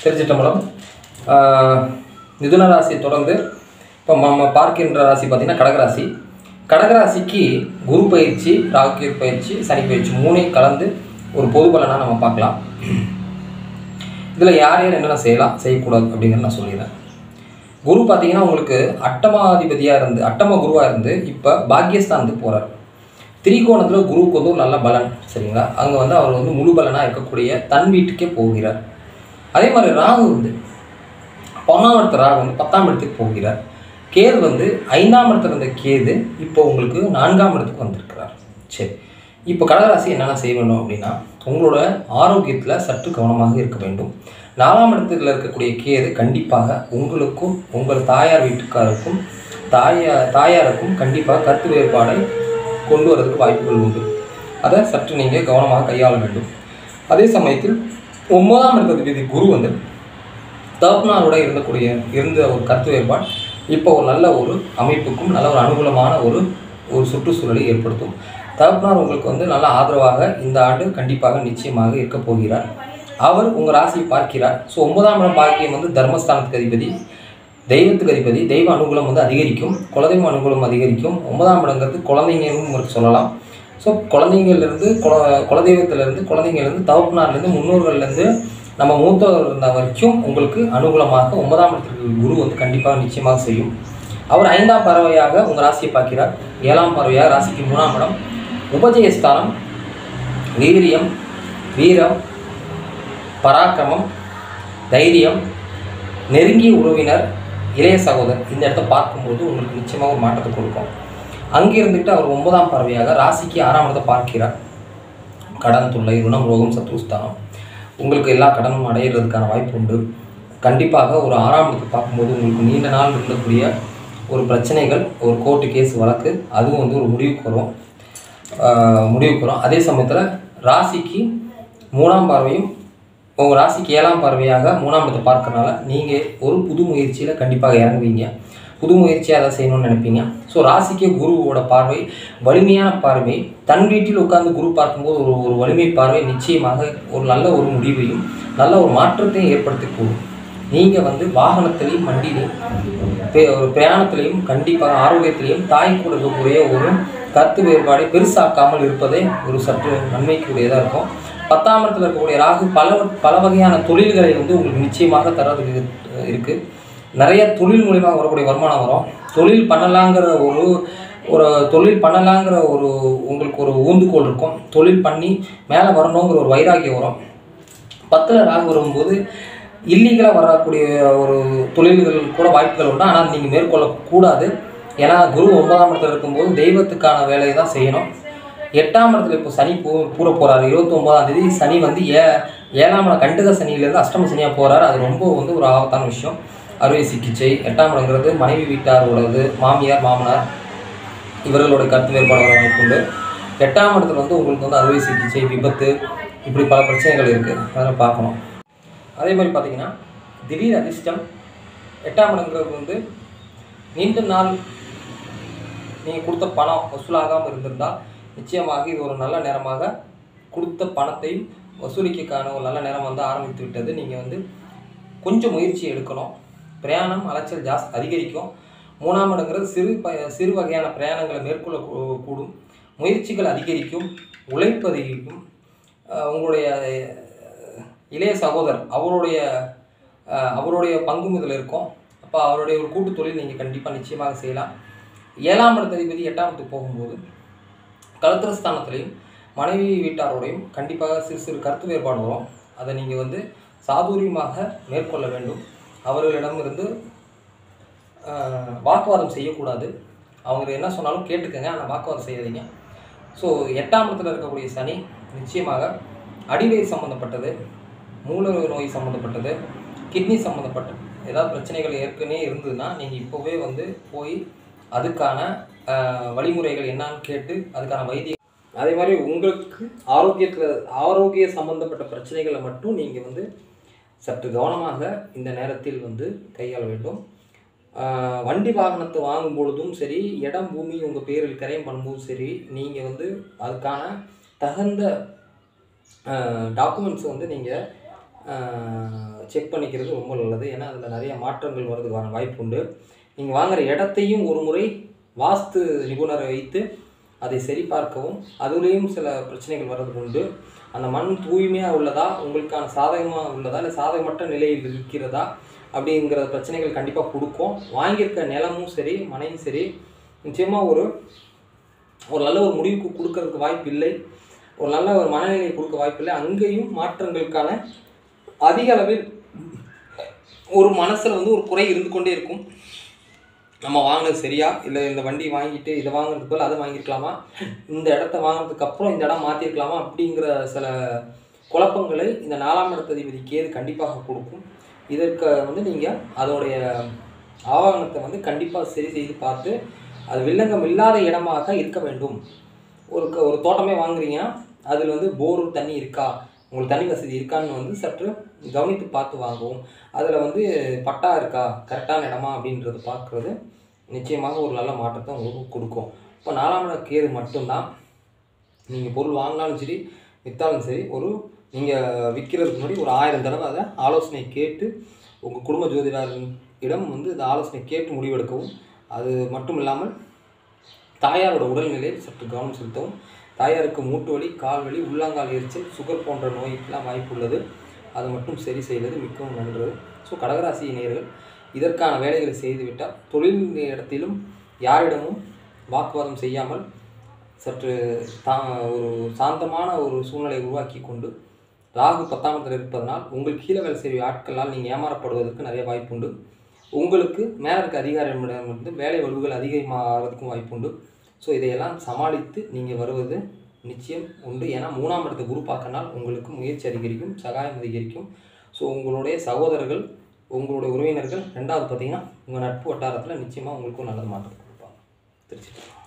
திருச்சிட்டம்பலம் மிதுன ராசியை தொடர்ந்து இப்போ நம்ம பார்க்கின்ற ராசி பார்த்திங்கன்னா கடகராசி கடகராசிக்கு குரு பயிற்சி ராகு பயிற்சி சனி பயிற்சி மூணையும் கலந்து ஒரு பொது பலனாக நம்ம பார்க்கலாம் இதில் யார் யார் என்னென்ன செய்யலாம் செய்யக்கூடாது அப்படிங்கிறத நான் சொல்லிடுறேன் குரு பார்த்தீங்கன்னா உங்களுக்கு அட்டமாதிபதியாக இருந்து அட்டம குருவாக இருந்து இப்போ பாக்கியஸ்தானத்துக்கு போகிறார் திரிகோணத்தில் குருவுக்கு வந்து ஒரு நல்ல பலன் சரிங்களா அங்கே வந்து அவர் வந்து முழு பலனாக இருக்கக்கூடிய தன் வீட்டுக்கே போகிறார் அதே மாதிரி ராகு வந்து பன்னெண்டாம் இடத்து ராகு வந்து பத்தாம் இடத்துக்கு போகிறார் கேது வந்து ஐந்தாம் இடத்துல இருந்த கேது இப்போ உங்களுக்கு நான்காம் இடத்துக்கு வந்திருக்கிறார் சரி இப்போ கடகராசி என்னென்ன செய்ய வேண்டும் அப்படின்னா உங்களோட ஆரோக்கியத்தில் சற்று கவனமாக இருக்க வேண்டும் நாலாம் இடத்துல இருக்கக்கூடிய கேது கண்டிப்பாக உங்களுக்கும் உங்கள் தாயார் வீட்டுக்காருக்கும் தாயா தாயாருக்கும் கண்டிப்பாக கருத்து வேறுபாடை கொண்டு வரதுக்கு வாய்ப்புகள் உண்டு அதை சற்று நீங்கள் கவனமாக கையாள வேண்டும் அதே சமயத்தில் ஒன்பதாம் இடத்துல குரு வந்து தகப்பனாரோட இருந்தக்கூடிய இருந்த ஒரு கருத்து வேறுபாடு இப்போ ஒரு நல்ல ஒரு அமைப்புக்கும் நல்ல ஒரு அனுகூலமான ஒரு ஒரு சுற்றுச்சூழலை ஏற்படுத்தும் தகப்பனார் உங்களுக்கு வந்து நல்ல ஆதரவாக இந்த ஆண்டு கண்டிப்பாக நிச்சயமாக இருக்க போகிறார் அவர் உங்கள் ராசியை பார்க்கிறார் ஸோ ஒன்பதாம் இடம் பாக்கியம் வந்து தர்மஸ்தானத்துக்கு அதிபதி தெய்வத்துக்கு அதிபதி தெய்வ அனுகூலம் வந்து அதிகரிக்கும் குலதெய்வ அனுகூலம் அதிகரிக்கும் ஒன்பதாம் இடங்கிறது குழந்தைங்கன்னு உங்களுக்கு சொல்லலாம் ஸோ குழந்தைங்கள்லேருந்து குல குலதெய்வத்திலேருந்து குழந்தைங்கள்லேருந்து தகப்பனார்லேருந்து முன்னோர்கள்லேருந்து நம்ம மூத்தவர் இருந்த வரைக்கும் உங்களுக்கு அனுகூலமாக ஒன்பதாம் இடத்துக்கு குரு வந்து கண்டிப்பாக நிச்சயமாக செய்யும் அவர் ஐந்தாம் பறவையாக உங்கள் ராசியை பார்க்கிறார் ஏழாம் பறவையாக ராசிக்கு மூணாம் இடம் உபஜயஸ்தானம் வீரியம் வீரம் பராக்கிரமம் தைரியம் நெருங்கிய உறவினர் இளைய சகோதரர் இந்த இடத்த பார்க்கும்போது உங்களுக்கு நிச்சயமாக ஒரு மாற்றத்தை கொடுக்கும் அங்கே இருந்துட்டு அவர் ஒன்பதாம் பறவையாக ராசிக்கு ஆறாம் இடத்தை பார்க்கிறார் கடன் தொல்லை ருணம் ரோகம் சத்துருஸ்தானம் உங்களுக்கு எல்லா கடனும் அடையிறதுக்கான வாய்ப்பு உண்டு கண்டிப்பாக ஒரு ஆறாம் இடத்தை பார்க்கும்போது உங்களுக்கு நீண்ட நாள் இருக்கக்கூடிய ஒரு பிரச்சனைகள் ஒரு கோர்ட்டு கேஸ் வழக்கு அதுவும் வந்து ஒரு முடிவுக்கு வரும் ஆஹ் முடிவுக்கு வரும் அதே சமயத்தில் ராசிக்கு மூணாம் பார்வையும் உங்கள் ராசிக்கு ஏழாம் பார்வையாக மூணாம் இடத்தை பார்க்கறனால நீங்கள் ஒரு புது முயற்சியில் கண்டிப்பாக இறங்குவீங்க புது முயற்சியாக அதை செய்யணும்னு நினைப்பீங்க ஸோ ராசிக்கு குருவோட பார்வை வலிமையான பார்வை தன் வீட்டில் உட்கார்ந்து குரு பார்க்கும்போது ஒரு ஒரு வலிமை பார்வை நிச்சயமாக ஒரு நல்ல ஒரு முடிவையும் நல்ல ஒரு மாற்றத்தையும் ஏற்படுத்தக்கூடும் நீங்கள் வந்து வாகனத்திலையும் வண்டியிலையும் பே- ஒரு பிரயாணத்திலையும் கண்டிப்பாக ஆரோக்கியத்திலையும் தாய் கூட இருக்கக்கூடிய ஒரு கருத்து வேறுபாடை பெருசாக்காமல் இருப்பதே ஒரு சற்று நன்மைக்குரியதாக இருக்கும் பத்தாம் இடத்துல இருக்கக்கூடிய ராகு பல பல வகையான தொழில்களை வந்து உங்களுக்கு நிச்சயமாக தரதுக்கு இருக்குது நிறைய தொழில் மூலியமாக வரக்கூடிய வருமானம் வரும் தொழில் பண்ணலாங்கிற ஒரு ஒரு தொழில் பண்ணலாங்கிற ஒரு உங்களுக்கு ஒரு ஊந்துகோல் இருக்கும் தொழில் பண்ணி மேலே வரணுங்கிற ஒரு வைராகியம் வரும் பத்தில் ராகு வரும்போது இல்லீகலாக வரக்கூடிய ஒரு தொழில்கள் கூட வாய்ப்புகள் உண்டு ஆனால் நீங்கள் மேற்கொள்ளக்கூடாது ஏன்னா குரு ஒன்பதாம் இடத்துல இருக்கும்போது தெய்வத்துக்கான வேலையை தான் செய்யணும் எட்டாம் இடத்துல இப்போ சனி பூ பூர போகிறாரு இருபத்தி ஒன்பதாம் தேதி சனி வந்து ஏ ஏழாம் இடம் கண்டுக சனியிலேருந்து அஷ்டம சனியாக போகிறாரு அது ரொம்ப வந்து ஒரு ஆபத்தான விஷயம் அறுவை சிகிச்சை எட்டாம் இடங்கிறது மனைவி வீட்டாரோடது மாமியார் மாமனார் இவர்களோட கருத்து வேறுபாடு வர வாய்ப்பு உண்டு எட்டாம் இடத்துல வந்து உங்களுக்கு வந்து அறுவை சிகிச்சை விபத்து இப்படி பல பிரச்சனைகள் இருக்குது அதெல்லாம் பார்க்கணும் அதே மாதிரி பார்த்தீங்கன்னா திடீர் அதிர்ஷ்டம் எட்டாம் இடங்கிறது வந்து நீண்ட நாள் நீங்கள் கொடுத்த பணம் வசூலாகாமல் இருந்திருந்தால் நிச்சயமாக இது ஒரு நல்ல நேரமாக கொடுத்த பணத்தையும் வசூலிக்கக்கான ஒரு நல்ல நேரம் வந்து ஆரம்பித்து விட்டது நீங்கள் வந்து கொஞ்சம் முயற்சி எடுக்கணும் பிரயாணம் அலைச்சல் ஜாஸ் அதிகரிக்கும் மூணாம் இடங்கிறது சிறு ப சிறு வகையான பிரயாணங்களை மேற்கொள்ள கூ- கூடும் முயற்சிகள் அதிகரிக்கும் உழைப்பு அதிகரிக்கும் அஹ் உங்களுடைய அஹ், இளைய சகோதரர் அவருடைய அஹ், அவருடைய பங்கும் இதில் இருக்கும் அப்போ அவருடைய ஒரு கூட்டு தொழில் நீங்கள் கண்டிப்பாக நிச்சயமாக செய்யலாம் ஏழாம் இடத்ததிபதி எட்டாம் இடத்துக்கு போகும்போது கலத்திரஸ்தானத்திலையும் மனைவி வீட்டாரோடையும் கண்டிப்பாக சிறு சிறு கருத்து வேறுபாடு வரும் அதை நீங்கள் வந்து சாதுரியமாக மேற்கொள்ள வேண்டும் அவர்களிடமிருந்து ஆஹ், வாக்குவாதம் செய்யக்கூடாது அவங்க என்ன சொன்னாலும் கேட்டுக்கங்க ஆனால் வாக்குவாதம் செய்யாதீங்க ஸோ எட்டாம் இடத்துல இருக்கக்கூடிய சனி நிச்சயமாக அடிவயிறு சம்மந்தப்பட்டது மூல நோய் சம்மந்தப்பட்டது கிட்னி சம்மந்தப்பட்டது ஏதாவது பிரச்சனைகள் ஏற்கனவே இருந்ததுன்னா நீங்கள் இப்போவே வந்து போய் அதுக்கான ஆஹ், வழிமுறைகள் என்னன்னு கேட்டு அதுக்கான வைத்திய அதே மாதிரி உங்களுக்கு ஆரோக்கியத்தில் ஆரோக்கிய சம்பந்தப்பட்ட பிரச்சனைகளை மட்டும் நீங்கள் வந்து சற்று கவனமாக இந்த நேரத்தில் வந்து கையாள வேண்டும் ஆஹ் வண்டி வாகனத்தை வாங்கும் பொழுதும் சரி இடம் பூமி உங்கள் பேரில் கரையம் பண்ணும்போதும் சரி நீங்கள் வந்து அதுக்கான தகுந்த டாக்குமெண்ட்ஸ் வந்து நீங்கள் செக் பண்ணிக்கிறது ரொம்ப நல்லது ஏன்னா அதில் நிறைய மாற்றங்கள் வர்றதுக்கான வாய்ப்பு உண்டு நீங்கள் வாங்குற இடத்தையும் ஒரு முறை வாஸ்து நிபுணரை வைத்து அதை சரிபார்க்கவும் அதுலேயும் சில பிரச்சனைகள் வர்றதுக்கு உண்டு அந்த மண் தூய்மையாக உள்ளதா உங்களுக்கான சாதகமாக உள்ளதா இல்லை சாதகமற்ற நிலையில் இருக்கிறதா அப்படிங்கிற பிரச்சனைகள் கண்டிப்பாக கொடுக்கும் வாங்கியிருக்க நிலமும் சரி மனையும் சரி நிச்சயமாக ஒரு ஒரு நல்ல ஒரு முடிவுக்கு கொடுக்கறதுக்கு வாய்ப்பு இல்லை ஒரு நல்ல ஒரு மனநிலையை கொடுக்க வாய்ப்பு இல்லை அங்கேயும் மாற்றங்களுக்கான அதிக அளவில் ஒரு மனசில் வந்து ஒரு குறை இருந்து கொண்டே இருக்கும் நம்ம வாங்கினது சரியா இல்லை இந்த வண்டி வாங்கிட்டு இதை வாங்குறதுக்கு பதிலா அதை வாங்கியிருக்கலாமா இந்த இடத்த வாங்குறதுக்கு அப்புறம் இந்த இடம் மாற்றிருக்கலாமா அப்படிங்கிற சில குழப்பங்களை இந்த நாலாம் இடத்ததிபதி கேது கண்டிப்பாக கொடுக்கும் இதற்கு வந்து நீங்கள் அதோடைய ஆவாகனத்தை வந்து கண்டிப்பாக சரி செய்து பார்த்து அது வில்லங்கம் இல்லாத இடமாக இருக்க வேண்டும் ஒரு க- ஒரு தோட்டமே வாங்குறீங்கன்னா அதில் வந்து போர் தண்ணி இருக்கா உங்களுக்கு தண்ணி வசதி இருக்கான்னு வந்து சற்று கவனித்து பார்த்து வாங்கவும் அதில் வந்து பட்டா இருக்கா கரெக்டான இடமா அப்படின்றது பார்க்குறது நிச்சயமாக ஒரு நல்ல மாற்றத்தை உங்களுக்கு கொடுக்கும் இப்போ நாலாம் இட கேது மட்டும்தான் நீங்கள் பொருள் வாங்கினாலும் சரி விற்றாலும் சரி ஒரு நீங்கள் விற்கிறதுக்கு முன்னாடி ஒரு ஆயிரம் தடவை அதை ஆலோசனை கேட்டு உங்கள் குடும்ப ஜோதிடர் இடம் வந்து இந்த ஆலோசனை கேட்டு முடிவெடுக்கவும் அது மட்டும் இல்லாமல் தாயாரோட உடல்நிலையில் சற்று கவனம் செலுத்தவும் தாயாருக்கு மூட்டு வலி கால் வலி உள்ளாங்கால் எரிச்சல் சுகர் போன்ற நோய்க்கெல்லாம் வாய்ப்பு உள்ளது அதை மட்டும் சரி செய்வது மிகவும் நன்று ஸோ கடகராசி நேயர்கள் இதற்கான வேலைகளை செய்துவிட்டால் தொழில் இடத்திலும் யாரிடமும் வாக்குவாதம் செய்யாமல் சற்று தா ஒரு சாந்தமான ஒரு சூழ்நிலையை உருவாக்கி கொண்டு ராகு பத்தாம் இடத்துல இருப்பதனால் உங்கள் கீழே வேலை செய்ய ஆட்களால் நீங்கள் ஏமாறப்படுவதற்கு நிறைய வாய்ப்பு உண்டு உங்களுக்கு மேலே இருக்க அதிகாரியிடம் வந்து வேலை வலுவுகள் அதிகமாகிறதுக்கும் வாய்ப்பு உண்டு ஸோ இதையெல்லாம் சமாளித்து நீங்கள் வருவது நிச்சயம் உண்டு ஏன்னா மூணாம் இடத்தை குரு பார்க்கனால் உங்களுக்கு முயற்சி அதிகரிக்கும் சகாயம் அதிகரிக்கும் ஸோ உங்களுடைய சகோதரர்கள் உங்களுடைய உறவினர்கள் ரெண்டாவது பார்த்தீங்கன்னா உங்கள் நட்பு வட்டாரத்தில் நிச்சயமாக உங்களுக்கும் நல்லது மாற்றம் கொடுப்பாங்க திருச்சி